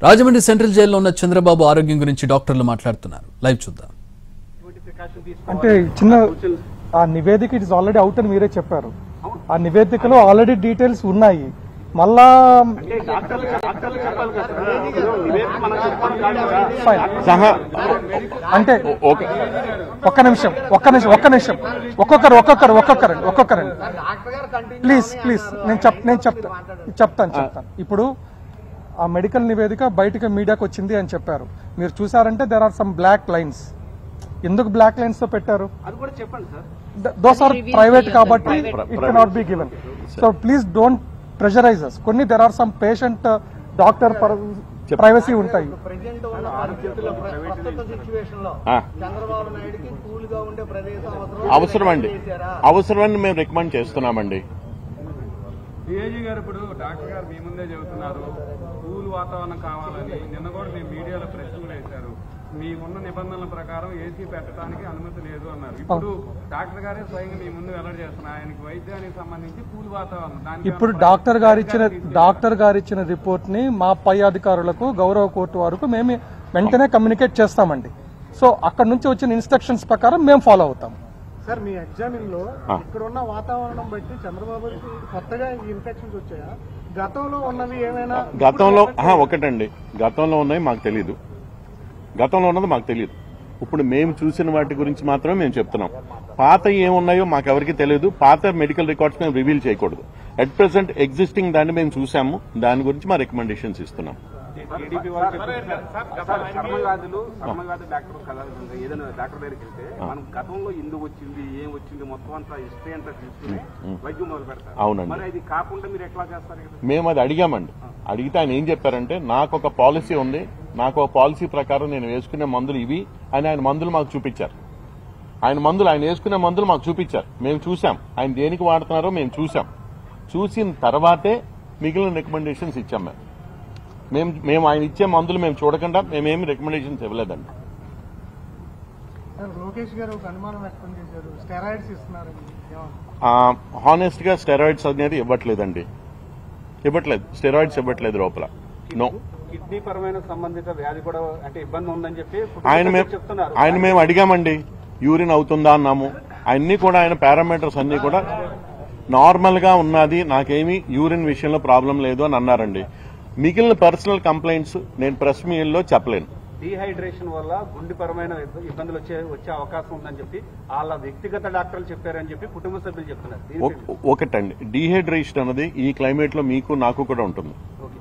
Rajahmundry central జైల్లో ఉన్న చంద్రబాబు ఆరోగ్యం గురించి డాక్టర్లు మాట్లాడుతున్నారు లైవ్ చూద్దాం అంటే చిన్న ఆ నివేదిక ఇట్ ఇస్ ఆల్రెడీ అవుట్ అని మీరే చెప్పారు ఆ నివేదికలో ఆల్రెడీ డీటెయిల్స్ ఉన్నాయి మళ్ళా Fine. సహా అంటే ఓకే ఒక్క నిమిషం ఒక్క నిమిషం ఒక్క నిమిషం ఒక్కొక్కరు ఒక్కొక్కరు ఒక్కొక్కరండి ఒక్కొక్కరండి ప్లీజ్ ప్లీజ్ నేను చెప్ నేను చెప్తా చెప్తాను చెప్తాను ఇప్పుడు ఆ మెడికల్ నివేదిక బయటకు మీడియాకి వచ్చింది అని చెప్పారు మీరు చూసారంటే there are some black lines ఎందుకు బ్లాక్ లైన్స్ తో పెట్టారు దోస్ ఆర్ ప్రైవేట్ కాబట్టి it cannot be given so please don't pressurise us కొన్ని there are some patient doctor privacy ఉంటాయి ప్రెసిడెంట్ ఉన్న పరిస్థితుల్లో ప్రస్తుత సిచ్యువేషన్ లో ఆ, చంద్రబాబు నాయుడుకి కూల్ గా ఉండే ప్రదేశం అవసరం అవసరం అండి అవసరమని మేము రికమెండ్ చేస్తున్నామండి డిఐజీ గారు ఇప్పుడు డాక్టర్ గారు మీ ముందే చెబుతున్నారు కూల్ వాతావరణం కావాలని నిన్న కూడా మీ మీడియాలో ప్రశ్న కూడా వేశారు మీకున్న నిబంధనల ప్రకారం ఏసీ పెట్టడానికి అనుమతి లేదు అన్నారు ఇప్పుడు డాక్టర్ గారే స్వయంగా మీ ముందు వెల్లడి చేస్తున్నారు ఆయనకి వైద్యానికి సంబంధించి కూల్ వాతావరణం దానికి ఇప్పుడు డాక్టర్ గారు ఇచ్చిన డాక్టర్ గారు ఇచ్చిన రిపోర్ట్ ని మా పై అధికారులకు గౌరవ కోర్టు వరకు మేము వెంటనే కమ్యూనికేట్ చేస్తామండి సో అక్కడ నుంచి వచ్చిన ఇన్స్ట్రక్షన్స్ ప్రకారం మేము ఫాలో అవుతాం సార్ మీ ఎగ్జామిన్ లో ఆ. ఇక్కడ ఉన్న వాతావరణం బట్టి చంద్రబాబుకి కొత్తగా ఈ ఇన్ఫెక్షన్స్ వచ్చాయా గతంలో ఉన్నవి ఏమైనా గతంలో ఆహా, ఒకటండి గతంలో ఉన్నాయి మాకు తెలియదు గతంలో ఉన్నది మాకు తెలియదు ఇప్పుడు మేము చూసిన వాటి గురించి మాత్రమే మేము చెప్తున్నాం పాత ఏమున్నాయో మాకు ఎవరికి తెలియదు పాత మెడికల్ రికార్డ్స్ మేము రివీల్ చేయకూడదు అట్ ప్రెసెంట్ ఎగ్జిస్టింగ్ దాన్ని మేము చూసాము దాని గురించి మా రికమెండేషన్స్ ఇస్తున్నాం టీడీపీ వాళ్ళు చెప్పారు చర్మవ్యాధులు చర్మవ్యాధి డాక్టర్ కదా ఏదైనా డాక్టర్ దగ్గరికి వెళ్తే మనం గతంలో ఎందుకు వచ్చింది ఏం వచ్చింది మొత్తం అంతా హిస్టరీ అంతా తీసుకుని వైద్యం మొదలు పెడతారు అవునండి మరి అది కాకుండా మీరు ఎట్లా చేస్తారు ఇక్కడ? మేము అది అడిగామండి అడిగితే ఆయన ఏం చెప్పారంటే నాకు ఒక పాలసీ ఉంది నాకు ఒక పాలసీ ప్రకారం నేను వేసుకునే మందులు ఇవి అని ఆయన మందులు మాకు చూపించారు ఆయన మందులు ఆయన వేసుకునే మందులు మాకు చూపించారు మేము చూసాం ఆయన దేనికి వాడుతున్నారో మేము చూసాం చూసిన తర్వాతే మిగిలిన రికమెండేషన్స్ ఇచ్చాం మేము మేము మేము ఆయన ఇచ్చే మందులు మేము చూడకుండా మేమేమి రికమెండేషన్స్ ఇవ్వలేదండి లోకేష్ గారు ఒక అనుమానం వ్యక్తం చేశారు స్టెరాయిడ్స్ ఇస్తున్నారని ఏమన్నా? హానెస్ట్ గా స్టెరాయిడ్స్ అనేది ఇవ్వట్లేదండి ఇవ్వట్లేదు స్టెరాయిడ్స్ ఇవ్వట్లేదు లోపల నో కిడ్నీ పరమైన సంబంధిత వ్యాధి కూడా అంటే ఇబ్బంది ఉందని చెప్పి ఆయన మేము చెప్తున్నారు ఆయన మేము అడిగామండి యూరిన్ అవుతుందా అన్నాము అన్ని కూడా ఆయన పారామీటర్స్ అన్ని కూడా నార్మల్ గా ఉన్నది నాకేమీ యూరిన్ విషయంలో ప్రాబ్లం లేదు అని అన్నారండి మిగిలిన పర్సనల్ కంప్లైంట్స్ నేను ప్రెస్ మీల్లో చెప్పలేను డీహైడ్రేషన్ వల్ల గుండె పరమైన ఇబ్బందులు వచ్చే వచ్చే అవకాశం ఉందని చెప్పి వాళ్ళ వ్యక్తిగత డాక్టర్లు చెప్పారని చెప్పి కుటుంబ సభ్యులు చెప్తున్నారు దీనికి ఒక- ఒకటండి డీహైడ్రేషన్ అన్నది ఈ క్లైమేట్ లో మీకు నాకు కూడా ఉంటుంది ఓకే.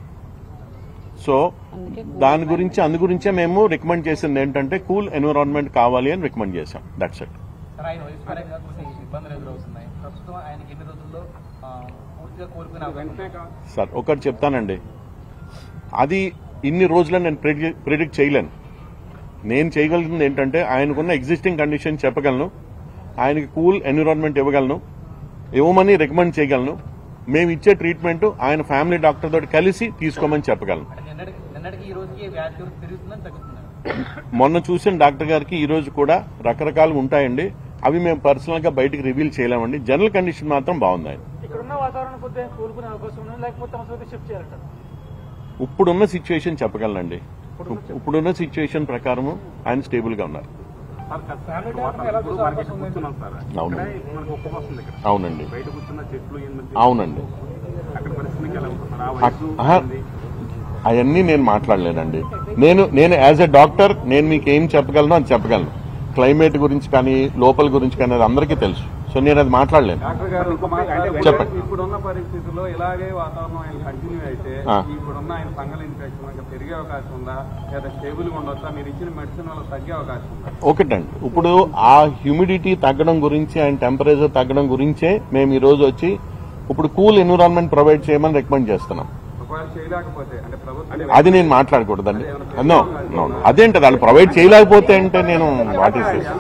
సో దాని గురించి అందు గురించే మేము రికమెండ్ చేసింది ఏంటంటే కూల్ ఎన్విరాన్మెంట్ కావాలి అని రికమెండ్ చేశాం దట్స్ ఇట్ సార్ ఆయన వయసు పరంగా కొన్ని ఇబ్బందులు ఎదురవుతున్నాయి ప్రస్తుతం ఆయనకి ఎన్ని రోజుల్లో ఆ, పూర్తిగా కోలుకునే అవకాశం ఉంది? వెంటనే కా- సార్ ఒకటి చెప్తానండి అది ఇన్ని రోజులు నేను ప్రిడిక్ట్ చేయలేను నేను చేయగలిగింది ఏంటంటే ఆయనకున్న ఎగ్జిస్టింగ్ కండిషన్ చెప్పగలను ఆయనకి కూల్ ఎన్విరాన్మెంట్ ఇవ్వగలను ఇవ్వమని రికమెండ్ చేయగలను మేము ఇచ్చే ట్రీట్మెంట్ ఆయన ఫ్యామిలీ డాక్టర్ తోటి కలిసి తీసుకోమని చెప్పగలను అంటే నిన్నటికి నిన్నటికి ఈ రోజుకి వ్యాధి తీవ్రత పెరుగుతుందని తగ్గుతున్నారు మొన్న చూసిన డాక్టర్ గారికి ఈ రోజు కూడా రకరకాలు ఉంటాయండి అవి మేము పర్సనల్ గా బయటికి రివీల్ చేయలేమండి జనరల్ కండిషన్ మాత్రం బాగుంది ఆయన ఇక్కడ ఉన్న వాతావరణం కొద్దిగా కోలుకునే అవకాశం ఉంది లేకపోతే అవసరం షిఫ్ట్ చేయాలంటారు ఇప్పుడున్న సిచ్యువేషన్ చెప్పగలనండి ఇప్పుడున్న సిచ్యువేషన్ ప్రకారము ఆయన స్టేబుల్ గా ఉన్నారు సార్ ఖచ్చితంగా ఇప్పుడు మనకి ఇక్కడ కూర్చున్నాం సార్ అవును. ఇక్కడ మనకు ఒక్క వస్తుంది ఇక్కడ అవునండి బయట కూర్చున్న చెట్లు ఏంటంటే అవునండి అక్కడ పరిస్థితికి ఎలా ఉంటుంది సార్? ఆ అక్- వయసు ఆహా. ఉంది. అవన్నీ నేను మాట్లాడలేనండి నేను నేను యాజ్ ఎ డాక్టర్ నేను మీకు ఏం చెప్పగలను అని చెప్పగలను క్లైమేట్ గురించి కానీ లోపల గురించి కానీ అది అందరికీ తెలుసు సో నేను అది మాట్లాడలేను డాక్టర్ గారు ఇంకో మాట అంటే చెప్పండి. ఇప్పుడున్న పరిస్థితుల్లో ఇలాగే వాతావరణం ఆయన కంటిన్యూ అయితే ఆ. ఇప్పుడున్న ఆయన ఫంగల్ ఇన్ఫెక్షన్ ఇంకా పెరిగే అవకాశం ఉందా లేదా స్టేబుల్ గా ఉండొచ్చా మీరు ఇచ్చిన మెడిసిన్ వల్ల తగ్గే అవకాశం ఉందా ఒకటండి ఇప్పుడు ఆ హ్యూమిడిటీ తగ్గడం గురించి ఆయన టెంపరేచర్ తగ్గడం గురించే మేము ఈ రోజు వచ్చి ఇప్పుడు కూల్ ఎన్విరాన్మెంట్ ప్రొవైడ్ చేయమని రికమెండ్ చేస్తున్నాం ఒకవేళ చేయలేకపోతే అంటే ప్రభుత్వం అది నేను మాట్లాడకూడదండి నో నో అదేంటది వాళ్ళు ప్రొవైడ్ చేయలేకపోతే అంటే నేను వాట్ ఈస్ దిస్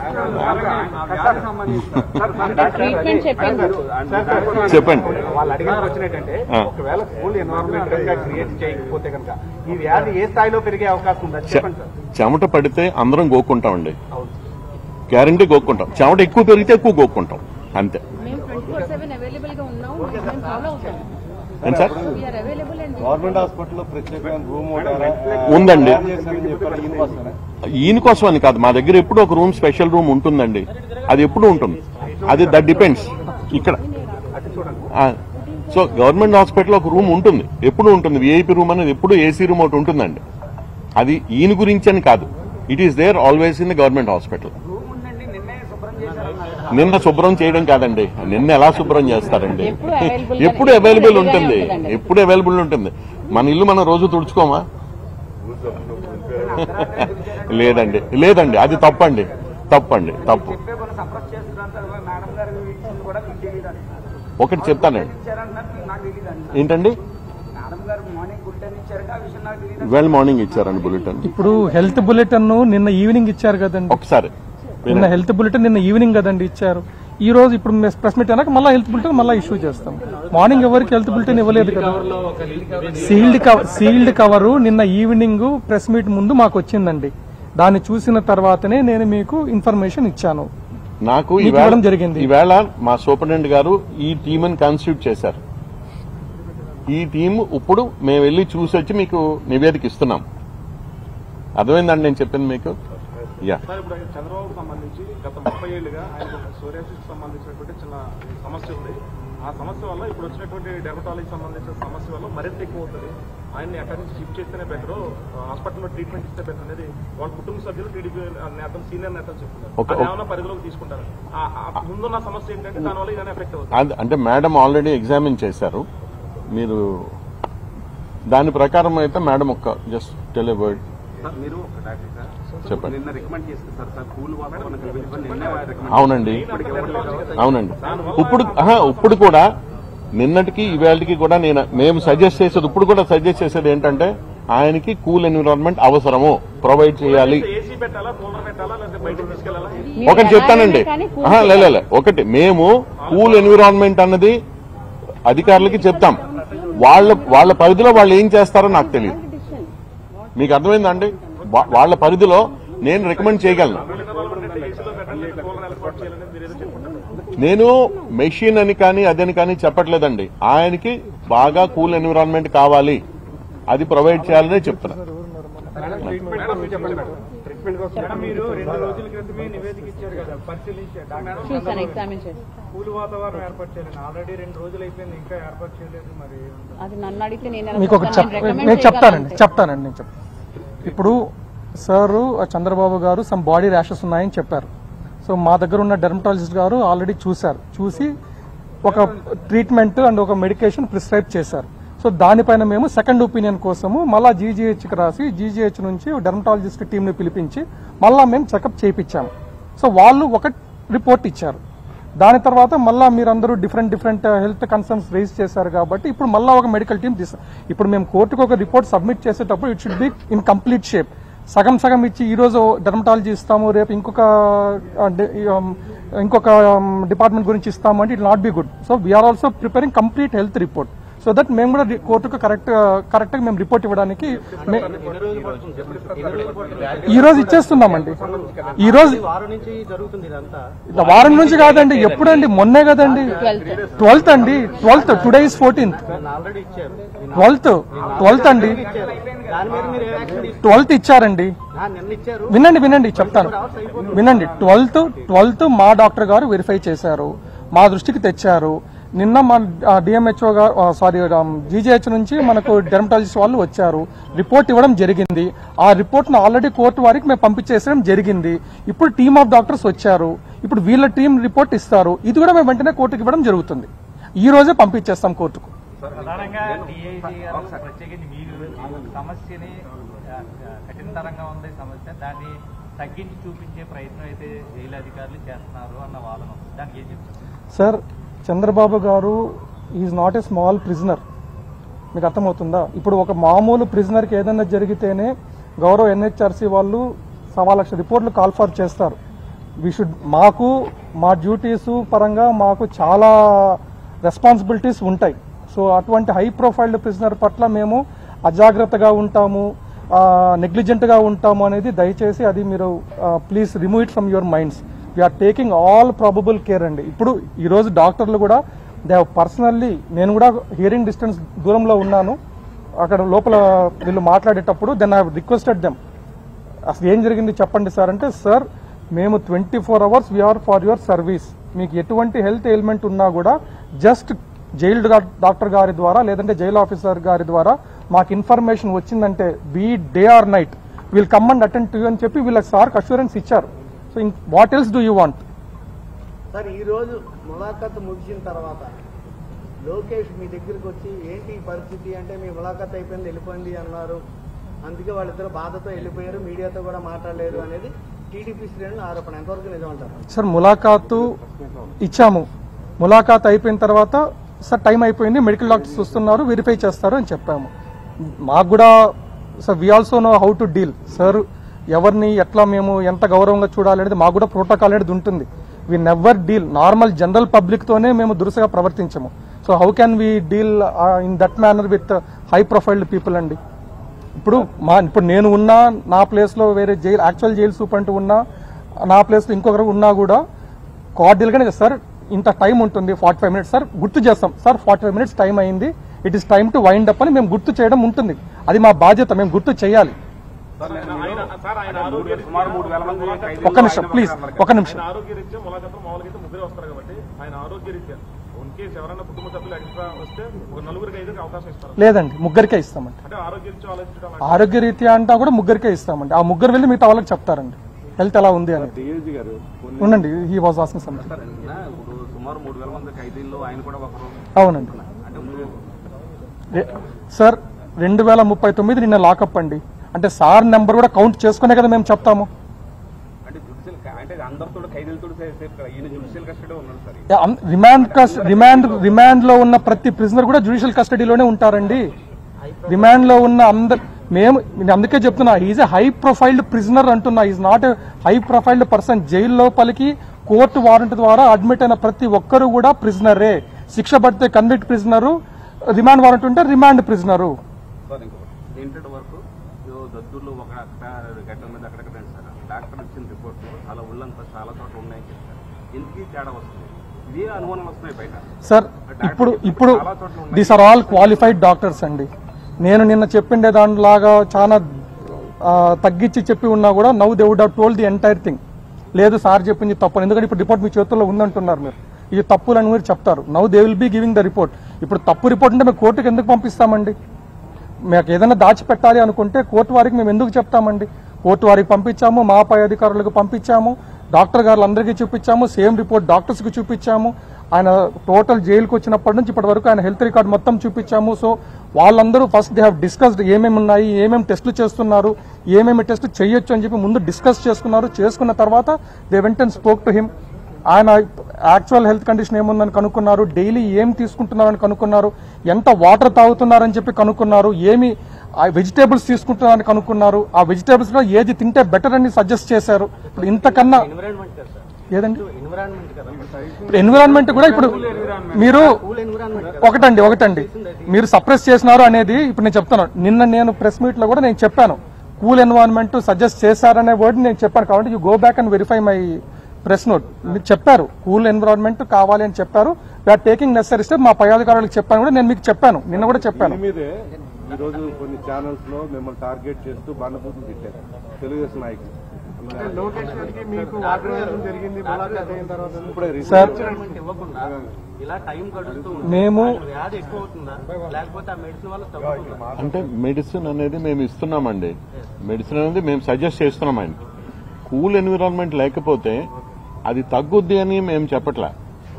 ట్రీట్మెంట్ చెప్పండి చెప్పండి వాళ్ళు అడిగిన క్వశ్చన్ ఏంటంటే ఆ. ఒకవేళ కూల్ ఎన్వైరన్మెంట్ కనుక క్రియేట్ చేయకపోతే కనుక ఈ వ్యాధి ఏ స్థాయిలో పెరిగే అవకాశం ఉందా చె- చెప్పండి సార్ చెమట పడితే అందరం గోక్కుంటామండి గ్యారంటీ గోక్కుంటాం చెమట ఎక్కువ పెరిగితే ఎక్కువ గోక్కుంటాం అంతే మేము ట్వంటీ ఫోర్ సెవెన్ అవైలబుల్ గా ఉన్నాం మేము ఫాలో అవుతాం ఏం sir we are available and government హాస్పిటల్లో ప్రత్యేకమైన రూమ్ ఉందండి. చెప్పారు ఈయన కోసమే ఈయన కోసం అని కాదు మా దగ్గర ఎప్పుడు ఒక రూమ్ స్పెషల్ రూమ్ ఉంటుందండి అది ఎప్పుడు ఉంటుంది అది దట్ డిపెండ్స్ ఇక్కడ ఆ, సో గవర్నమెంట్ హాస్పిటల్ ఒక రూమ్ ఉంటుంది ఎప్పుడు ఉంటుంది విఐపి రూమ్ అనేది ఎప్పుడు ఏసీ రూమ్ ఒకటి ఉంటుందండి అది ఈయన గురించి అని కాదు it is there always in the government hospital నిన్న శుభ్రం చేయడం కాదండి నిన్న ఎలా శుభ్రం చేస్తారండి ఎప్పుడు available ఎప్పుడు గా- అవైలబుల్ ఎప్పుడు ఉంటుంది available ఉంటుందండి. ఎప్పుడు అవైలబుల్ ఉంటుంది మన ఇల్లు మనం రోజు తుడుచుకోమా లేదండి లేదండి అది తప్పండి తప్పండి తప్పు చెప్పే కొన్ని సప్రెస్ చేస్తున్నారు మేడం గారు ఇచ్చింది కూడా మీకు తెలియదు ఒకటి చెప్తానండి ఇచ్చారంటున్నారు నాకు తెలియదు ఏంటండి మేడం గారు మార్నింగ్ బులెటిన్ ఇచ్చారంటే ఆ విషయం నాకు తెలియదు వెల్ మార్నింగ్ ఇచ్చారండి బులెటిన్ ఇప్పుడు హెల్త్ బులెటిన్ నిన్న ఈవినింగ్ ఇచ్చారు కదండి ఒకసారి నిన్న హెల్త్ బులెటిన్ నిన్న ఈవినింగ్ కదండి ఇచ్చారు ఈ రోజు ఇప్పుడు ప్రెస్ మీట్ అయినాక మళ్ళీ హెల్త్ బులెటిన్ మళ్ళీ ఇష్యూ చేస్తాం మార్నింగ్ ఎవరికి హెల్త్ బులెటిన్ ఇవ్వలేదు కదా సీల్డ్ కవర్ సీల్డ్ కవరు నిన్న ఈవినింగ్ ప్రెస్ మీట్ ముందు మాకు వచ్చిందండి దాన్ని చూసిన తర్వాతనే నేను మీకు ఇన్ఫర్మేషన్ ఇచ్చాను నాకు మీకు ఈవేళ ఇవ్వడం జరిగింది. ఈవేళ మా సూపరింటెండెంట్ గారు ఈ టీంని కాన్స్టిట్యూట్ చేశారు ఈ టీం ఇప్పుడు మేము వెళ్ళి చూసి వచ్చి మీకు నివేదిక ఇస్తున్నాం అర్థమైందండి నేను చెప్పింది మీకు యా సార్ ఇప్పుడు ఆయన చంద్రబాబు సంబంధించి గత ముప్పై ఏళ్ళుగా ఆయనకు ఒక సోరియాసిస్ సంబంధించినటువంటి చిన్న సమస్య ఉంది ఆ సమస్య వల్ల ఇప్పుడు వచ్చినటువంటి డెర్మటాలజీ సంబంధించిన సమస్య వల్ల మరింత ఎక్కువ అవుతుంది ఆయన్ని అక్కడి నుంచి షిఫ్ట్ చేస్తేనే బెటర్ హాస్పిటల్లో ట్రీట్మెంట్ ఇస్తే బెటర్ అనేది వాళ్ళ కుటుంబ సభ్యులు టీడీపీ నేతలు సీనియర్ నేతలు చెప్తున్నారు ఒక- అది ఏమైనా పరిధిలోకి తీసుకుంటారు ఆ- ఆ ముందున్న సమస్య ఏంటంటే దానివల్ల ఇదనే ఎఫెక్ట్ అవుతుంది అది- అంటే మేడం ఆల్రెడీ ఎగ్జామిన్ చేశారు మీరు దాని ప్రకారం అయితే మేడం ఒక జస్ట్ టెల్ వర్డ్ మీరు ఒక డాక్టర్ సార్ చెప్పండి నిన్న రికమెండ్ చేస్తారు సార్ కూల్ వాతావరణం కల్పించమని నిన్నే రికమెండ్ అవునండి అవునండి ఇప్పుడు ఆహా, ఇప్పుడు కూడా నిన్నటికి ఇవాళకి కూడా నేను మేము సజెస్ట్ చేసేది ఇప్పుడు కూడా సజెస్ట్ చేసేది ఏంటంటే ఆయనకి కూల్ ఎన్విరాన్మెంట్ అవసరము ప్రొవైడ్ చేయాలి ఏసీ పెట్టాలా కూలర్ పెట్టాలా లేకపోతే బయటకు తీసుకెళ్లాలా మీరు ఒకటి ఎలా చెప్తానండి అయినా కానీ cool ఆహా, లే, లే, లే. ఒకటి మేము కూల్ ఎన్విరాన్మెంట్ అన్నది అధికారులకి చెప్తాం వాళ్ళ వాళ్ళ పరిధిలో వాళ్ళు ఏం చేస్తారో నాకు తెలియదు మీకు అర్థమైందండి వా- వాళ్ళ పరిధిలో నేను రికమెండ్ చేయగలను ఏసీలో పెట్టండి లేదా కూలర్ ఏర్పాటు చేయాలని మీరు ఏదో చెప్పుకుంటారు నేను మెషిన్ అని కానీ అదని కానీ చెప్పట్లేదండి ఆయనకి బాగా కూల్ ఎన్విరాన్మెంట్ కావాలి అది ప్రొవైడ్ చేయాలని చెప్తున్నా మీరు రెండు రోజుల క్రితమే నివేదిక ఇచ్చారు కదా పరిశీలించారు డాక్టర్ చూసాను ఎగ్జామిన్ చేసి కూల్ వాతావరణం ఏర్పాటు చేయాలని ఆల్రెడీ రెండు రోజులు అయిపోయింది ఇంకా ఏర్పాటు చేయలేదు మరి అది నన్ను అడిగితే నేను ఎలా మీకు ఒక చెప్తాను? చెప్ నేను recommend నేను చెప్తానండి చేయగలను చెప్తానండి నేను చెప్తాను ఇప్పుడు సారు ఆ చంద్రబాబు గారు సమ్ బాడీ ర్యాషెస్ ఉన్నాయని చెప్పారు సో మా దగ్గర ఉన్న డెర్మటాలజిస్ట్ గారు ఆల్రెడీ చూశారు చూసి ఒక ట్రీట్మెంట్ అండ్ ఒక మెడికేషన్ ప్రిస్క్రైబ్ చేశారు సో దానిపైన మేము సెకండ్ ఒపీనియన్ కోసము మళ్ళా జీజీహెచ్కి రాసి జీజీహెచ్ నుంచి డెర్మటాలజిస్ట్ టీంని పిలిపించి మళ్ళా మేము చెకప్ చేయించాము సో వాళ్ళు ఒక రిపోర్ట్ ఇచ్చారు దాని తర్వాత మళ్ళా మీరందరూ different different health concerns raise చేశారు కాబట్టి ఇప్పుడు మళ్ళా ఒక మెడికల్ టీం తీసారు ఇప్పుడు మేము కోర్టుకు ఒక రిపోర్ట్ సబ్మిట్ చేసేటప్పుడు it should be in complete shape సగం సగం ఇచ్చి ఈ రోజు డెర్మటాలజీ ఇస్తాము రేపు ఇంకొక ఆ, డి- ఈ, um, ఇంకొక డిపార్ట్మెంట్ గురించి ఇస్తాము అంటే it not be good so we are also preparing complete health report so that మేము కూడా రి- కోర్టుకు కరెక్ట్ కరెక్ట్ గా మేము రిపోర్ట్ ఇవ్వడానికి మే- ఈ రోజు ఇచ్చేస్తున్నామండి ఈ రోజు వారం నుంచి జరుగుతుంది ఇదంతా ఇలా వారం నుంచి కాదండి ఎప్పుడండి మొన్నే కదండి ట్వెల్త్ అండి twelfth today is fourteenth already ఇచ్చారు ట్వెల్త్ ట్వెల్త్ అండి దాని మీద మీరు ఏ యాక్షన్ తీసుకున్నారు ట్వెల్త్ ఇచ్చారండి ఆ, నిన్న ఇచ్చారు వినండి వినండి చెప్తాను వినండి ట్వెల్త్ ట్వెల్త్ మా డాక్టర్ గారు వెరిఫై చేశారు మా దృష్టికి తెచ్చారు నిన్న మా డిఎంహెచ్ఓ గారు సారీ జీజీహెచ్ నుంచి మనకు డెర్మటాలజిస్ట్ వాళ్ళు వచ్చారు రిపోర్ట్ ఇవ్వడం జరిగింది ఆ రిపోర్ట్ ను ఆల్రెడీ కోర్టు వారికి మేము పంపించేసడం జరిగింది ఇప్పుడు టీమ్ ఆఫ్ డాక్టర్స్ వచ్చారు ఇప్పుడు వీళ్ళ టీం రిపోర్ట్ ఇస్తారు ఇది కూడా మేము వెంటనే కోర్టుకి ఇవ్వడం జరుగుతుంది ఈ రోజే పంపించేస్తాం కోర్టుకు ప్రధానంగా డిఐజీ గారు ప్రత్యేకించి మీరు సమస్యని ఆ, ఆ, కఠినతరంగా ఉంది సమస్య దాన్ని తగ్గించి చూపించే ప్రయత్నం అయితే జైలు అధికారులు చేస్తున్నారు అన్న వాదన ఉంది. దానికి ఏం చెప్తారు sir Chandrababu garu is not a small prisoner మీకు అర్థమవుతుందా ఇప్పుడు ఒక మామూలు ప్రిజనర్కి ఏదైనా జరిగితేనే గౌరవ ఎన్హెచ్ఆర్సీ వాళ్ళు సవా లక్ష రిపోర్ట్లు కాల్ఫర్ చేస్తారు వి షుడ్ మాకు మా డ్యూటీస్ పరంగా మాకు చాలా రెస్పాన్సిబిలిటీస్ ఉంటాయి సో అటువంటి హై ప్రొఫైల్డ్ ప్రిజనర్ పట్ల మేము అజాగ్రత్తగా ఉంటాము నెగ్లిజెంట్గా ఉంటాము అనేది దయచేసి అది మీరు please remove it from your minds we are taking all probable care అండి ఇప్పుడు ఈరోజు డాక్టర్లు కూడా దే పర్సనల్లీ నేను కూడా హియరింగ్ డిస్టెన్స్ దూరంలో ఉన్నాను అక్కడ లోపల వీళ్ళు మాట్లాడేటప్పుడు దెన్ ఐ రిక్వెస్టెడ్ దెమ్ అసలు ఏం జరిగింది చెప్పండి సార్ అంటే సార్ మేము twenty four hours we are for your service మీకు ఎటువంటి హెల్త్ ఎయిల్మెంట్ ఉన్నా కూడా జస్ట్ జైల్ డాక్టర్ గారి ద్వారా లేదంటే జైల్ ఆఫీసర్ గారి ద్వారా మాకు ఇన్ఫర్మేషన్ వచ్చిందంటే be day or night we'll come and attend to అని చెప్పి వీళ్ళకి సార్కి అష్యూరెన్స్ ఇచ్చారు so what else do you want sir ఈ రోజు ములాఖత్ ముగిసిన తర్వాత లోకేష్ మీ దగ్గరికి వచ్చి ఏంటి ఈ పరిస్థితి అంటే మీ ములాఖత్ అయిపోయింది వెళ్ళిపోయింది అన్నారు అందుకే వాళ్ళిద్దరు బాధతో వెళ్ళిపోయారు మీడియాతో కూడా మాట్లాడలేరు అనేది టీడీపీ శ్రేణుల ఆరోపణ ఎంతవరకు నిజం అంటారు సార్ ములాఖాతు ఇచ్చాము ములాఖాత్ అయిపోయిన తర్వాత సార్ టైం అయిపోయింది మెడికల్ డాక్టర్స్ వస్తున్నారు వెరిఫై చేస్తారు అని చెప్పాము మాకు కూడా sir we also know how to deal sir ఎవరిని ఎట్లా మేము ఎంత గౌరవంగా చూడాలనేది మాకు కూడా ప్రోటోకాల్ అనేది ఉంటుంది we never deal normal general public తోనే మేము దురుసుగా ప్రవర్తించము so how can we deal in that manner with high profiled people అండి ఇప్పుడు మా ఇప్పుడు నేను ఉన్నా నా ప్లేస్ లో వేరే జైలు యాక్చువల్ జైలు సూపరింట్ ఉన్నా నా ప్లేస్ లో ఇంకొకరు ఉన్నా కూడా కార్డియల్ గానే సార్ ఇంత టైం ఉంటుంది ఫార్టీ ఫైవ్ మినిట్స్ సార్ గుర్తు చేస్తాం sir forty five minutes time అయింది it is time to wind up అని మేము గుర్తు చేయడం ఉంటుంది అది మా బాధ్యత మేము గుర్తు చేయాలి సుమారు మూడు వేల మంది ఒక్క నిమిషం ప్లీజ్ ఒక్క నిమిషం ఆరోగ్యరీత్యా ములాఖతం మామూలుగా అయితే ముగ్గురే వస్తారు కాబట్టి ఆయన ఆరోగ్యరీత్యా ఇన్ కేసు ఎవరైనా కుటుంబ సభ్యులు ఎక్స్ట్రా వస్తే ఒక నలుగురికి ఐదుగురికి అవకాశం ఇస్తారు లేదండి ముగ్గురికే ఇస్తామండి అంటే ఆరోగ్యరీత్యా ఆలోచించడం ఆరోగ్య రీత్యా అంటా కూడా ముగ్గురికే ఇస్తామండి ఆ ముగ్గురు వెళ్ళి మిగతా వాళ్ళకి చెప్తారండి హెల్త్ ఎలా ఉంది అని డిఐజీ గారు కొన్ని ఉండండి he was asking something sir, నిన్న ఇప్పుడు సుమారు మూడు వేల మంది ఖైదీల్లో ఆయన కూడా ఒకరు అవునండి అంటే ముందు రె- సార్ రెండు వేల ముప్పై తొమ్మిది నిన్న లాకప్ అండి అంటే సార్ నెంబర్ కూడా కౌంట్ చేసుకునే కదా మేము చెప్తాము అంటే జుడిషియల్ అంటే అందరితో ఖైదీలతో సేఫ్ కదా ఈయన జుడిషియల్ కస్టడీ ఉన్నాడు సార్ యా, అం- రిమాండ్ కస్- రిమాండ్ రిమాండ్ లో ఉన్న ప్రతి ప్రిజనర్ కూడా జ్యుడిషియల్ కస్టడీలోనే ఉంటారండి రిమాండ్ లో ఉన్న అందరు మేము నేను అందుకే చెప్తున్నా is a high profiled prisoner అంటున్నా is not a high profiled person jail లోపలికి కోర్టు వారెంట్ ద్వారా అడ్మిట్ అయిన ప్రతి ఒక్కరు కూడా ప్రిజనరే శిక్ష పడితే కన్విక్ట్ ప్రిజనరు రిమాండ్ వారెంట్ ఉంటే రిమాండ్ ప్రిజనరు సార్ ఇంకొకటి ఏంటంటే వరకు ఇదో దద్దుల్లో ఒక అక్కడ గడ్డ మీద అక్కడక్కడ రండి సార్ డాక్టర్ ఇచ్చిన రిపోర్ట్ చాలా ఒళ్ళంతా చాలా చోట్ల ఉన్నాయని చెప్పారు ఎందుకు ఈ తేడా వస్తుంది ఇదే అనుమానం వస్తున్నాయి బయట సార్ ఇప్పుడు ఇప్పుడు these are all qualified doctors అండి నేను నిన్న చెప్పిండే దానిలాగా చాలా ఆ, తగ్గించి చెప్పి ఉన్నా కూడా now they would have told the entire thing లేదు సార్ చెప్పింది తప్పు ఎందుకంటే ఇప్పుడు రిపోర్ట్ మీ చేతుల్లో ఉందంటున్నారు మీరు ఇది తప్పులని మీరు చెప్తారు now they will be giving the report ఇప్పుడు తప్పు రిపోర్ట్ అంటే మేము కోర్టుకి ఎందుకు పంపిస్తామండి మాకు ఏదైనా దాచిపెట్టాలి అనుకుంటే కోర్టు వారికి మేము ఎందుకు చెప్తామండి కోర్టు వారికి పంపించాము మా పై అధికారులకు పంపించాము డాక్టర్ గారు అందరికీ చూపించాము సేమ్ రిపోర్ట్ డాక్టర్స్ కి చూపించాము ఆయన టోటల్ జైలుకి వచ్చినప్పటి నుంచి ఇప్పటి వరకు ఆయన హెల్త్ రికార్డ్ మొత్తం చూపించాము సో వాళ్ళందరూ ఫస్ట్ దే హావ్ డిస్కస్డ్ ఏమేమి ఉన్నాయి ఏమేమి టెస్టులు చేస్తున్నారు ఏమేమి టెస్ట్ చేయొచ్చు అని చెప్పి ముందు డిస్కస్ చేసుకున్నారు చేసుకున్న తర్వాత they went and spoke to him ఆయన యాక్చువల్ హెల్త్ కండిషన్ ఏముందని కనుక్కున్నారు డైలీ ఏం తీసుకుంటున్నారని కనుక్కున్నారు ఎంత వాటర్ తాగుతున్నారని చెప్పి కనుక్కున్నారు ఏమి వెజిటేబుల్స్ తీసుకుంటున్నారని కనుక్కున్నారు ఆ వెజిటేబుల్స్ లో ఏది తింటే బెటర్ అని సజెస్ట్ చేశారు ఇప్పుడు ఇంతకన్నా ఎన్విరాన్మెంట్ కదా సార్ ఏదండి ఎన్విరాన్మెంట్ కదా ఇప్పుడు ఎన్విరాన్మెంట్ కూడా ఇప్పుడు మీరు కూల్ ఎన్విరాన్మెంట్ ఒకటండి ఒకటండి మీరు సప్రెస్ చేసినారు అనేది ఇప్పుడు నేను చెప్తాను నిన్న నేను ప్రెస్ మీట్ లో కూడా నేను చెప్పాను కూల్ ఎన్వైరన్మెంట్ సజెస్ట్ చేశారనే వర్డ్ నేను చెప్పాను కాబట్టి you go back and verify my press note మీరు చెప్పారు కూల్ ఎన్విరాన్మెంట్ కావాలి అని చెప్పారు వీఆర్ టేకింగ్ నెసరీ స్టెప్ మా పై అధికారులకు చెప్పాను కూడా నేను మీకు చెప్పాను నిన్న కూడా చెప్పాను మీదే ఈ రోజు కొన్ని ఛానల్స్ లో మిమ్మల్ని టార్గెట్ చేస్తూ బండబూతులు తిట్టారు తెలుగుదేశం నాయకులు లోకేష్ గారికి మీకు వాగ్వాదం జరిగింది ములాఖాత్ అయిన తర్వాత ఇప్పుడే రీసెంట్ సార్ ఎన్విరాన్మెంట్ ఇవ్వకుండా ఇలా టైం గడుస్తూ ఉంటే మేము వ్యాధి ఎక్కువ అవుతుందా లేకపోతే ఆ మెడిసిన్ వల్ల తగ్గుతుందా అంటే మెడిసిన్ అనేది మేము ఇస్తున్నామండి మెడిసిన్ అనేది మేము సజెస్ట్ చేస్తున్నాం ఆయన కూల్ ఎన్విరాన్మెంట్ లేకపోతే అది తగ్గుద్ది అని మేము చెప్పట్లే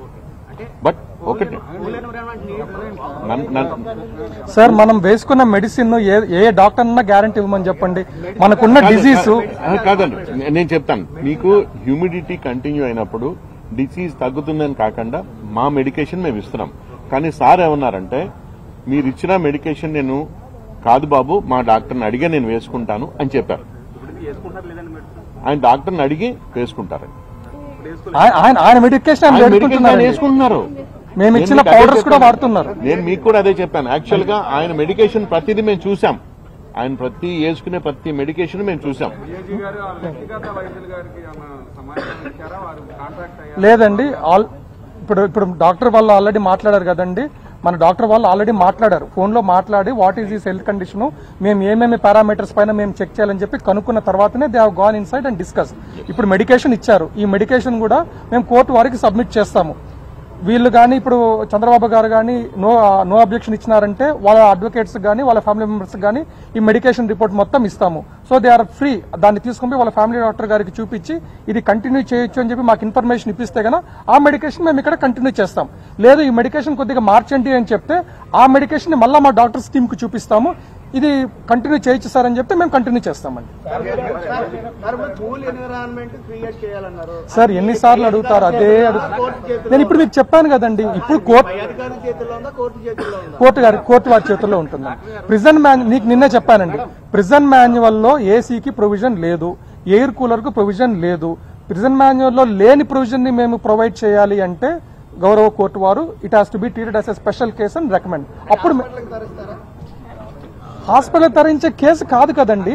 బట్ ఒకటి కూల్ ఎన్విరాన్మెంట్ నీడ్ నన్- నన్- సార్ మనం వేసుకున్న మెడిసిన్ ఏ ఏ డాక్టర్ అన్నా గ్యారంటీ ఇవ్వమని చెప్పండి మనకున్న డిజీజ్ ఆ, కాదండి నే- నేను చెప్తాను మీకు హ్యూమిడిటీ కంటిన్యూ అయినప్పుడు డిసీజ్ తగ్గుతుందని కాకుండా మా మెడికేషన్ మేము ఇస్తున్నాం కానీ సార్ ఏమన్నారంటే మీరు ఇచ్చిన మెడికేషన్ నేను కాదు బాబు మా డాక్టర్ని అడిగే నేను వేసుకుంటాను అని చెప్పారు ఇప్పుడు ఇది వేసుకుంటారు లేదండి మెడిసిన్ ఆయన డాక్టర్ని అడిగి వేసుకుంటారు ఇప్పుడు వేసుకుని ఆయన ఆయన- ఆయన మెడికేషన్ ఆయన ఆయన మెడికేషన్ ఆయన వేసుకుంటున్నారు వేసుకుంటున్నారు మేము ఇచ్చిన నేను మీకు అదే పౌడర్స్ కూడా చెప్పాను. వాడుతున్నారు నేను మీకు కూడా అదే చెప్పాను యాక్చువల్ గా ఆయన మెడికేషన్ ప్రతిదీ మేము చూసాం ఆయన ప్రతి వేసుకునే ప్రతి మెడికేషన్ మేము చూసాం డిఐజీ గారు వాళ్ళ వ్యక్తిగత వైద్యుల గారికి ఏమన్నా సమాచారం ఇచ్చారా వారు కాంటాక్ట్ అయ్యారా లేదండి ఆల్ ఇప్పుడు ఇప్పుడు డాక్టర్ వాళ్ళు ఆల్రెడీ మాట్లాడారు కదండి మన డాక్టర్ వాళ్ళు ఆల్రెడీ మాట్లాడారు ఫోన్ లో మాట్లాడి what is this health condition మేము ఏమేమి పారామీటర్స్ పైన మేము చెక్ చేయాలని చెప్పి కనుక్కున్న తర్వాతనే they have gone inside and discuss ఇప్పుడు మెడికేషన్ ఇచ్చారు ఈ మెడికేషన్ కూడా మేము కోర్టు వారికి సబ్మిట్ చేస్తాము వీళ్ళు కానీ ఇప్పుడు చంద్రబాబు గారు కానీ నో నో అబ్జెక్షన్ ఇచ్చినారంటే వాళ్ళ అడ్వకేట్స్ కానీ వాళ్ళ ఫ్యామిలీ మెంబర్స్ కానీ ఈ మెడికేషన్ రిపోర్ట్ మొత్తం ఇస్తాము సో దే ఆర్ ఫ్రీ దాన్ని తీసుకుని వాళ్ళ ఫ్యామిలీ డాక్టర్ గారికి చూపించి ఇది కంటిన్యూ చేయొచ్చు అని చెప్పి మాకు ఇన్ఫర్మేషన్ ఇప్పిస్తే గన ఆ మెడికేషన్ మేము ఇక్కడ కంటిన్యూ చేస్తాం లేదు ఈ మెడికేషన్ కొద్దిగా మార్చండి అని చెప్తే ఆ మెడికేషన్ మళ్ళీ మా డాక్టర్స్ టీమ్ కు చూపిస్తాము ఇది కంటిన్యూ చేయొచ్చు సార్ అని చెప్తే మేము కంటిన్యూ చేస్తామండి కూల్ ఎన్విరాన్మెంట్ క్రియేట్ చేయాలన్నారు సార్ ఎన్నిసార్లు అడుగుతారు అదే అడుగు నేను ఇప్పుడు మీకు చెప్పాను కదండి ఇప్పుడు కోర్టు పై అధికారి చేతుల్లో ఉందా కోర్టు చేతుల్లో ఉందా కోర్టు గారి కోర్టు వారి చేతుల్లో ఉంటుంది ప్రిజన్ మాన్యు నీకు నిన్నే చెప్పానండి ప్రిజన్ మాన్యువల్ లో ఏసీకి ప్రొవిజన్ లేదు ఎయిర్ కూలర్ కు ప్రొవిజన్ లేదు ప్రిజన్ మాన్యువల్ లో లేని ప్రొవిజన్ ని మేము ప్రొవైడ్ చేయాలి అంటే గౌరవ కోర్టు వారు it has to be treated as a special case అని రికమెండ్ అప్పుడు మే- హాస్పిటల్ తరించే కేసు కాదు కదండి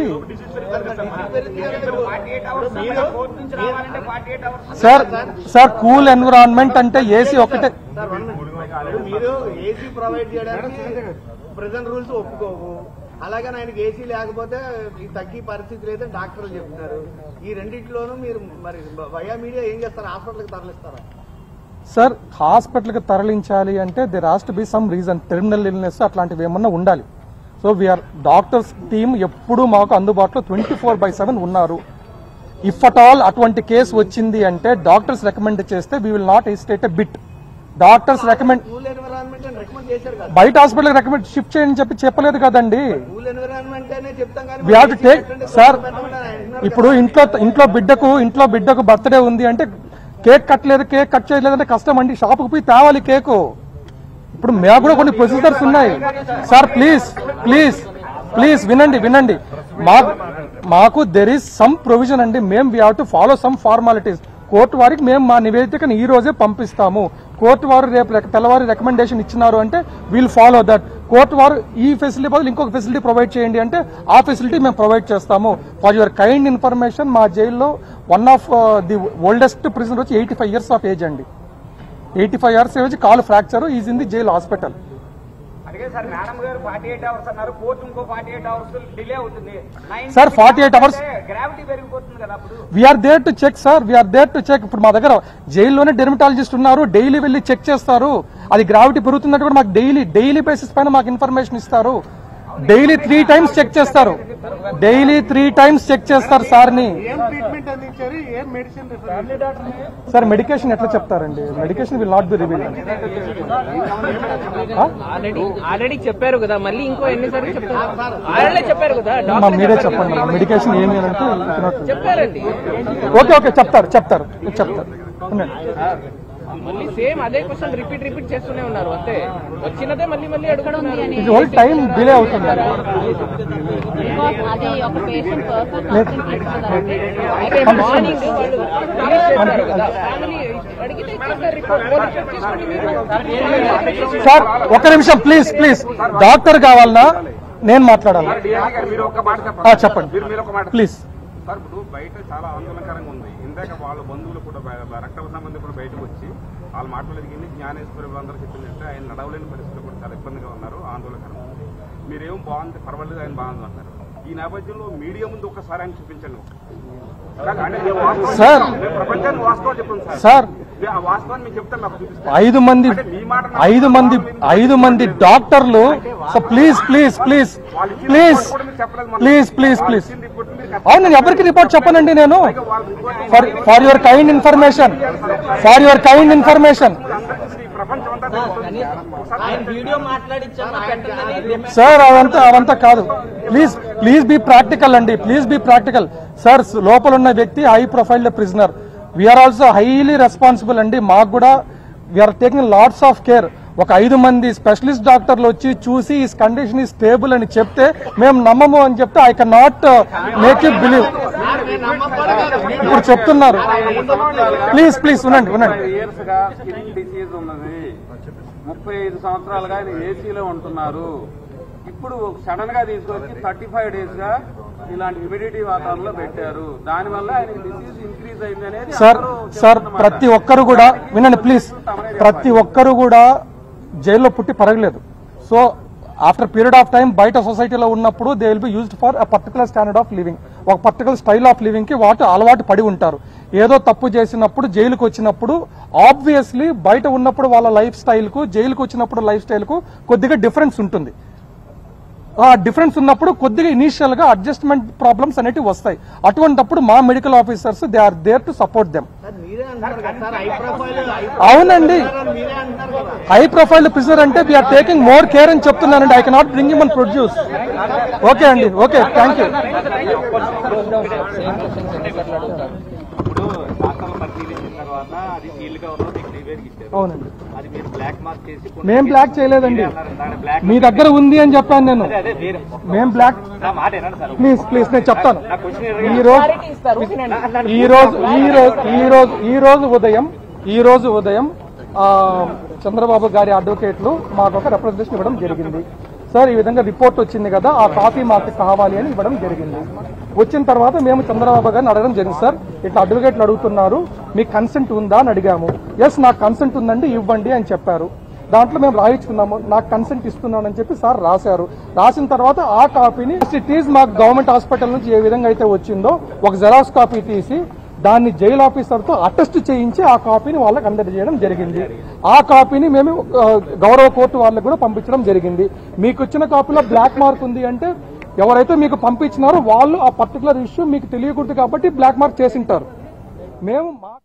సార్ సార్ కూల్ ఎన్విరాన్మెంట్ అంటే ఏసీ ఒకటే సార్, one minute. ఇప్పుడు మీరు ఏసీ ప్రొవైడ్ చేయడానికి ప్రెసెంట్ రూల్స్ ఒప్పుకోవు అలాగే ఆయనకి ఏసీ లేకపోతే ఈ తగ్గి పరిస్థితి లేదని డాక్టర్లు చెప్తున్నారు ఈ రెండింటిలోనూ మీరు మరి వయా మీడియా ఏం చేస్తారు హాస్పిటల్కి తరలిస్తారా సార్ హాస్పిటల్కి తరలించాలి అంటే there has to be some reason terminal illness అట్లాంటివి ఏమన్నా ఉండాలి సో వీఆర్ డాక్టర్స్ టీమ్ ఎప్పుడూ మాకు అందుబాటులో ట్వంటీ ఫోర్ బై సెవెన్ ఉన్నారు ఇఫ్ అట్ ఆల్ అటువంటి కేసు వచ్చింది అంటే డాక్టర్స్ రికమెండ్ చేస్తే we will not hesitate a bit doctors recommend cool environment అని రికమెండ్ చేశారు కదా బయట హాస్పిటల్ రికమెండ్ షిఫ్ట్ చేయని చెప్పి చెప్పలేదు కదండి కూల్ ఎన్విరాన్మెంట్ అనే చెప్తాం కానీ వి హావ్ టు టేక్ పెట్టండి, సార్ పెట్టమని ఆయన అంటున్నారు ఇప్పుడు ఇంట్లో ఇంట్లో బిడ్డకు ఇంట్లో బిడ్డకు బర్త్డే ఉంది అంటే కేక్ కట్టలేదు కేక్ కట్ చేయలేదంటే కష్టం అండి షాపుకు పోయి తేవాలి కేకు ఇప్పుడు మేము కూడా కొన్ని ప్రొసీజర్స్ ఉన్నాయి సార్ ప్లీజ్ ప్లీజ్ ప్లీజ్ వినండి వినండి మాకు మాకు దెర్ ఈస్ సమ్ ప్రొవిజన్ అండి మేము we have to follow some formalities court వారికి మేము మా నివేదికను ఈ రోజే పంపిస్తాము కోర్టు వారు రేపు రెక- తెల్లవారి రికమెండేషన్ ఇచ్చినారు అంటే వీల్ ఫాలో దట్ కోర్టు వారు ఈ ఫెసిలిటీ బదులు ఇంకొక ఫెసిలిటీ ప్రొవైడ్ చేయండి అంటే ఆ ఫెసిలిటీ మేము ప్రొవైడ్ చేస్తాము ఫర్ యువర్ కైండ్ ఇన్ఫర్మేషన్ మా జైల్లో one of the oldest prisoner వచ్చి eighty five years of age అండి ఎయిటీ ఫైవ్ ఇయర్స్ ఏజ్ కాలు fracture is in the jail hospital అడిగే సార్ మేడం గారు ఫార్టీ ఎయిట్ అవర్స్ అన్నారు కోర్టు ఇంకో ఫార్టీ ఎయిట్ అవర్స్ డిలే అవుతుంది సార్, 48 hours- గ్రావిటీ పెరిగిపోతుంది కదా అప్పుడు we are there to check sir we are there to check ఇప్పుడు మా దగ్గర జైల్లోనే డెర్మటాలజిస్ట్ ఉన్నారు డైలీ వెళ్ళి చెక్ చేస్తారు అది గ్రావిటీ పెరుగుతున్నట్టు కూడా మాకు డైలీ డైలీ బేసిస్ పైన మాకు ఇన్ఫర్మేషన్ ఇస్తారు డైలీ త్రీ టైమ్స్ చెక్ చేస్తారు డైలీ త్రీ టైమ్స్ చెక్ చేస్తారు సార్ని ఏం ట్రీట్మెంట్ అందించారు ఏం మెడిసిన్ రిఫర్ సార్ మెడికేషన్ ఎట్లా చెప్తారండి medication will not be reveal already already చెప్పారు కదా మళ్ళీ ఇంకో ఎన్నిసార్లు చెప్తారు ఆల్రెడీ చెప్పారు కదా మా మీరే చెప్పండి మెడికేషన్ ఏమి అంటే చెప్పారండి ఓకే ఓకే చెప్తారు చెప్తారు చెప్తారు ఉండండి. మళ్ళీ సేమ్ అదే క్వశ్చన్ రిపీట్ రిపీట్ చేస్తూనే ఉన్నారు అంతే వచ్చినదే మళ్ళీ మళ్ళీ అడుగుతున్నారు ఇది హోల్ టైం డిలే అవుతుంది బికాస్ అది ఒక పేషెంట్ పర్సనల్ లేదు. కన్సెంట్ మార్నింగ్ వాళ్ళు release చేస్తారు కదా ఫ్యామిలీ అడిగితే ఇచ్చేస్తారు రిపోర్ట్ పోలీస్ చెక్ చేసుకోండి మీరు సార్ ఒక నిమిషం ప్లీజ్ ప్లీజ్ డాక్టర్ కావాలనా నేను మాట్లాడాలి మీరు ఒక మాట ఆ, చెప్పండి. మీరు మీరు ఒక మాట ప్లీజ్ సార్ ఇప్పుడు బయట చాలా ఆందోళనకరంగా ఉంది ఇందాక వాళ్ళ బంధువులు కూడా బయ- బయ- రక్త సంబంధం కూడా బయటకు వచ్చి వాళ్ళ మాటలు కింద జ్ఞానేశ్వరి అందరూ చెప్పిందంటే ఆయన నడవలేని పరిస్థితులు కూడా చాలా ఇబ్బందిగా ఉన్నారు ఆందోళనకరంగా ఉంది మీరేం బాగుంది పర్వాలేదు ఆయన బాగుంది అంటారు ఈ నేపథ్యంలో మీడియా ముందు ఒకసారి ఆయన చూపించండి అంటే నేను వాస్తవం సార్. చెప్తాను. నేను ప్రపంచానికి వాస్తవం చెప్పండి సార్ సార్ నేను ఆ వాస్తవాన్ని మీకు చెప్తాను నాకు చూపిస్తాను ఐదు మంది ఐదు మంది ఐదు మంది డాక్టర్లు so please please please please please please please అవును నేను ఎవరికి రిపోర్ట్ చెప్పనండి నేను for for your kind information for your kind information ఆయన వీడియో మాట్లాడించాను సార్ అదంతా అదంతా కాదు ప్లీజ్ ప్లీజ్ బీ ప్రాక్టికల్ అండి ప్లీజ్ బీ ప్రాక్టికల్ సార్ లోపల ఉన్న వ్యక్తి high profile prisoner we are also highly responsible అండి మాకు కూడా we are taking lots of care ఒక ఐదు మంది స్పెషలిస్ట్ డాక్టర్లు వచ్చి చూసి ఈ కండిషన్ ఈ స్టేబుల్ అని చెప్తే మేము నమ్మము అని చెప్తే I can not make you believe ఇప్పుడు చెప్తున్నారు ప్లీజ్ ప్లీజ్ ఉండండి ఉండండి ఇయర్స్ గా స్కిన్ డిసీజ్ ఉన్నది ముప్పై ఐదు సంవత్సరాలుగా ఆయన ఏసీలో ఉంటున్నారు ఇప్పుడు సడన్ గా తీసుకొచ్చి థర్టీ ఫైవ్ డేస్ గా ఇలాంటి హ్యూమిడిటీ వాతావరణంలో పెట్టారు దానివల్ల ఆయన డిసీజ్ ఇంక్రీజ్ అయింది అనేది సార్ అందరూ సార్ చెప్తున్నమాట. ప్రతి ఒక్కరు కూడా వినండి ప్లీజ్ ప్రతి ఒక్కరు కూడా జైల్లో పుట్టి పరగలేదు so after period of time బయట సొసైటీలో ఉన్నప్పుడు they will be used for a particular standard of living ఒక పర్టికులర్ స్టైల్ ఆఫ్ లివింగ్ కి వాటి అలవాటు పడి ఉంటారు ఏదో తప్పు చేసినప్పుడు జైలుకు వచ్చినప్పుడు ఆబ్వియస్లీ బయట ఉన్నప్పుడు వాళ్ళ లైఫ్ స్టైల్ కు జైలుకు వచ్చినప్పుడు లైఫ్ స్టైల్ కు కొద్దిగా డిఫరెన్స్ ఉంటుంది ఆ డిఫరెన్స్ ఉన్నప్పుడు కొద్దిగా ఇనీషియల్ గా అడ్జస్ట్మెంట్ ప్రాబ్లమ్స్ అనేటివి వస్తాయి అటువంటప్పుడు మా medical officers they are there to support them sir మీరే అంటున్నారు కదా సార్ హై ప్రొఫైల్ అవునండి మీరే అంటున్నారు కదా హై ప్రొఫైల్ ప్రిజనర్ అంటే వీఆర్ టేకింగ్ మోర్ కేర్ అని చెప్తున్నానండి I cannot bring him and produce okay అండి ఓకే థ్యాంక్ యూ ఇప్పుడు శాస్త్రాలు పరిశీలించిన తర్వాత అది సీల్ కవర్ లో మీకు నివేదిక ఇచ్చారు అవునండి అది మీరు బ్లాక్ మార్క్ చేసి కొన్ని మేం బ్లాక్ చేయలేదండి మీరే అన్నారు, దాని బ్లాక్ మీ దగ్గర ఉంది అని చెప్పాను నేను అదే అదే వేరే మేం బ్లాక్ నా మాట వినండి సార్ ప్లీజ్ ప్లీజ్ నేను చెప్తాను నా క్వశ్చన్ ఈ రోజు క్లారిటీ ఇస్తారు వినండి. ఈ రోజు ఈ రోజు ఈ రోజు ఈ రోజు ఉదయం ఈ రోజు ఉదయం ఆ, చంద్రబాబు గారి అడ్వకేట్లు మాకు ఒక రిప్రజెంటేషన్ ఇవ్వడం జరిగింది సార్ ఈ విధంగా రిపోర్ట్ వచ్చింది కదా ఆ కాపీ మాకు కావాలి అని ఇవ్వడం జరిగింది వచ్చిన తర్వాత మేము చంద్రబాబు గారిని అడగడం జరిగింది సార్ ఇట్లా అడ్వకేట్లు అడుగుతున్నారు మీకు కన్సెంట్ ఉందా అని అడిగాము ఎస్ నాకు కన్సెంట్ ఉందండి ఇవ్వండి అని చెప్పారు దాంట్లో మేము రాయించుకున్నాము నాకు కన్సెంట్ ఇస్తున్నానని చెప్పి సార్ రాశారు రాసిన తర్వాత ఆ కాపీని ఇట్ ఈజ్ మాకు గవర్నమెంట్ హాస్పిటల్ నుంచి ఏ విధంగా అయితే వచ్చిందో ఒక జెరాక్స్ కాపీ తీసి దాన్ని జైలు ఆఫీసర్తో అటెస్ట్ చేయించి ఆ కాపీని వాళ్ళకి అందజేయడం జరిగింది ఆ కాపీని మేము ఆ, గౌరవ కోర్టు వాళ్ళకి కూడా పంపించడం జరిగింది మీకు వచ్చిన కాపీలో బ్లాక్ మార్క్ ఉంది అంటే ఎవరైతే మీకు పంపించినారో వాళ్ళు ఆ పర్టికులర్ ఇష్యూ మీకు తెలియకూడదు కాబట్టి బ్లాక్ మార్క్ చేసింటారు మేము మా